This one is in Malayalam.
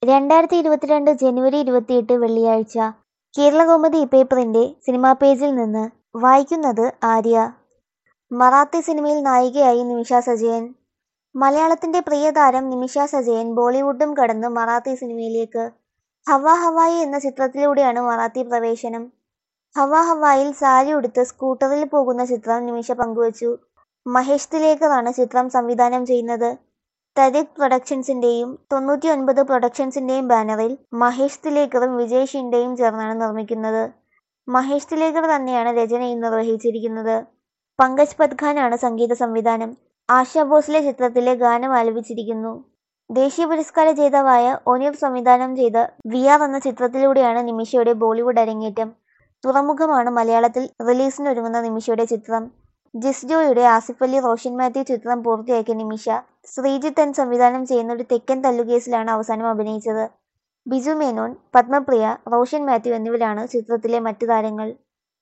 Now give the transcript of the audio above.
രണ്ടായിരത്തി ഇരുപത്തിരണ്ട് ജനുവരി ഇരുപത്തിയെട്ട് വെള്ളിയാഴ്ച കേരളകൗമുദി പേപ്പറിന്റെ സിനിമാ പേജിൽ നിന്ന് വായിക്കുന്നത് ആര്യ മറാത്തി സിനിമയിൽ നായികയായി നിമിഷ സജയൻ മലയാളത്തിന്റെ പ്രിയ താരം നിമിഷ സജയൻ ബോളിവുഡും കടന്ന് മറാത്തി സിനിമയിലേക്ക് ഹവ ഹവായി എന്ന ചിത്രത്തിലൂടെയാണ് മറാത്തി പ്രവേശനം ഹവ ഹവായിൽ സാരി ഉടുത്ത് സ്കൂട്ടറിൽ പോകുന്ന ചിത്രം നിമിഷ പങ്കുവച്ചു മഹേഷ് തിലേക്കറാണ് ചിത്രം സംവിധാനം ചെയ്യുന്നത് തരിക് പ്രൊഡക്ഷൻസിന്റെയും തൊണ്ണൂറ്റി ഒൻപത് പ്രൊഡക്ഷൻസിന്റെയും ബാനറിൽ മഹേഷ് തിലേക്കറും വിജയ് ഷിൻഡെയും ചേർന്നാണ് നിർമ്മിക്കുന്നത് മഹേഷ് തിലേക്കർ തന്നെയാണ് രചനയും നിർവഹിച്ചിരിക്കുന്നത് പങ്കജ് പദ്ഖാനാണ് സംഗീത സംവിധാനം ആശാ ഭോസ്ലെ ചിത്രത്തിലെ ഗാനം ആലപിച്ചിരിക്കുന്നു ദേശീയ പുരസ്കാര ജേതാവായ ഒനിർ സംവിധാനം ചെയ്ത വി ആർ എന്ന ചിത്രത്തിലൂടെയാണ് നിമിഷയുടെ ബോളിവുഡ് അരങ്ങേറ്റം തുറമുഖമാണ് മലയാളത്തിൽ റിലീസിനൊരുങ്ങുന്ന നിമിഷയുടെ ചിത്രം ജിസ്ജോയുടെ ആസിഫ് അലി റോഷൻ മാത്യു ചിത്രം പൂർത്തിയാക്കിയ നിമിഷ ശ്രീജിത്ത് എൻ സംവിധാനം ചെയ്യുന്ന ഒരു തെക്കൻ തല്ലുകേസിലാണ് അവസാനം അഭിനയിച്ചത് ബിജു മേനോൻ പത്മപ്രിയ റോഷൻ മാത്യു എന്നിവരാണ് ചിത്രത്തിലെ മറ്റു താരങ്ങൾ